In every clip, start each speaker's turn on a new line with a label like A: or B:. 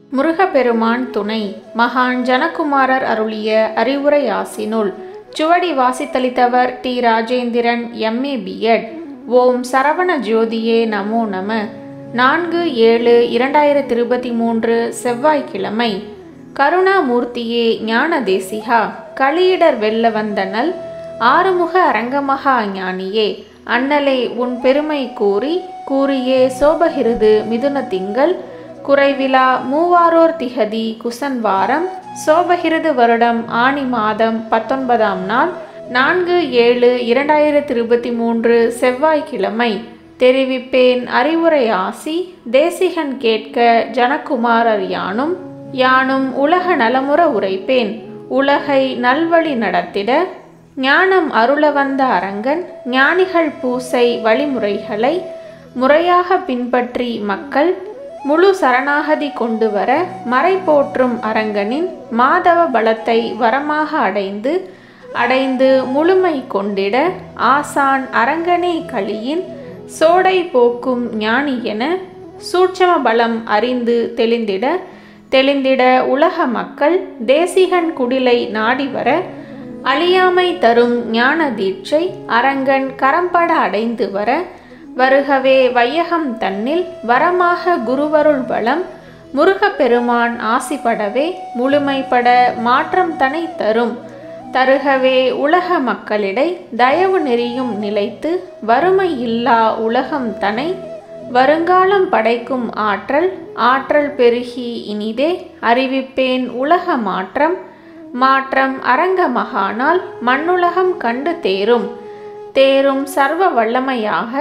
A: முருகப்பெருமான் துணை மகான் ஜனகுமாரர் அருளிய அறிவுரை ஆசினுள் சுவடி வாசித்தளித்தவர் டி ராஜேந்திரன் எம்ஏ பிஎட் ஓம் சரவண ஜோதியே நமோ நம நான்கு ஏழு இரண்டாயிரத்தி இருபத்தி மூன்று செவ்வாய்க்கிழமை கருணாமூர்த்தியே ஞான தேசிகா களியிடர் வெல்ல வந்தனல் ஆறுமுக அரங்கமகா ஞானியே அண்ணலே உன் பெருமை கூறி கூறியே சோபகிருது மிதுன திங்கள் குறைவிலா மூவாரோர் திகதி குசன் வாரம் சோபகிருது வருடம் ஆணி மாதம் பத்தொன்பதாம் நாள் நான்கு ஏழு இரண்டாயிரத்தி இருபத்தி மூன்று செவ்வாய்க்கிழமை தெரிவிப்பேன் அறிவுரை ஆசி தேசிகன் கேட்க ஜனகுமாரர் யானும் யானும் உலக நலமுற உரைப்பேன் உலகை நல்வழி நடத்திட ஞானம் அருள வந்த அரங்கன் ஞானிகள் பூசை வழிமுறைகளை முறையாக பின்பற்றி மக்கள் முழு சரணாகதி கொண்டு வர மறை போற்றும் அரங்கனின் மாதவ பலத்தை வரமாக அடைந்து அடைந்து முழுமை கொண்டிட ஆசான் அரங்கனே களியின் சோடை போக்கும் ஞானி என சூட்சம பலம் அறிந்து தெளிந்திட தெளிந்திட உலக மக்கள் தேசிகன் குடிலை நாடி வர அழியாமை தரும் ஞான தீட்சை அரங்கன் கரம்பட அடைந்து வர வருகவே வையகம் தன்னில் வரமாக குருவருள் பலம் முருகப்பெருமான் ஆசிப்படவே முழுமைப்பட மாற்றம் தனை தரும் தருகவே உலக மக்களிடை தயவு நெறியும் நிலைத்து வறுமை இல்லா உலகம் தனை வருங்காலம் படைக்கும் ஆற்றல் ஆற்றல் பெருகி இனிதே அறிவிப்பேன் உலக மாற்றம் மாற்றம் அரங்க மகானால் மண்ணுலகம் கண்டு தேரும் தேரும் சர்வ வல்லமையாக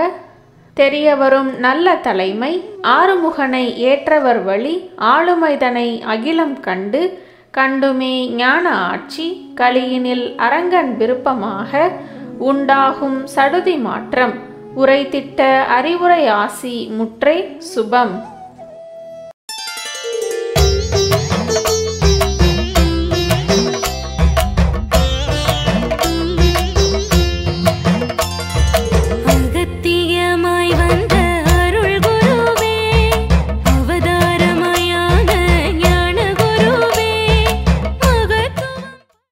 A: தெரியவரும் நல்ல தலைமை ஆறுமுகனை ஏற்றவர் வழி ஆளுமைதனை அகிலம் கண்டு கண்டுமே ஞான ஆட்சி கலியினில் அரங்கன் விருப்பமாக உண்டாகும் சடுதி மாற்றம் உரைத்திட்ட அறிவுரை ஆசி முற்றை சுபம்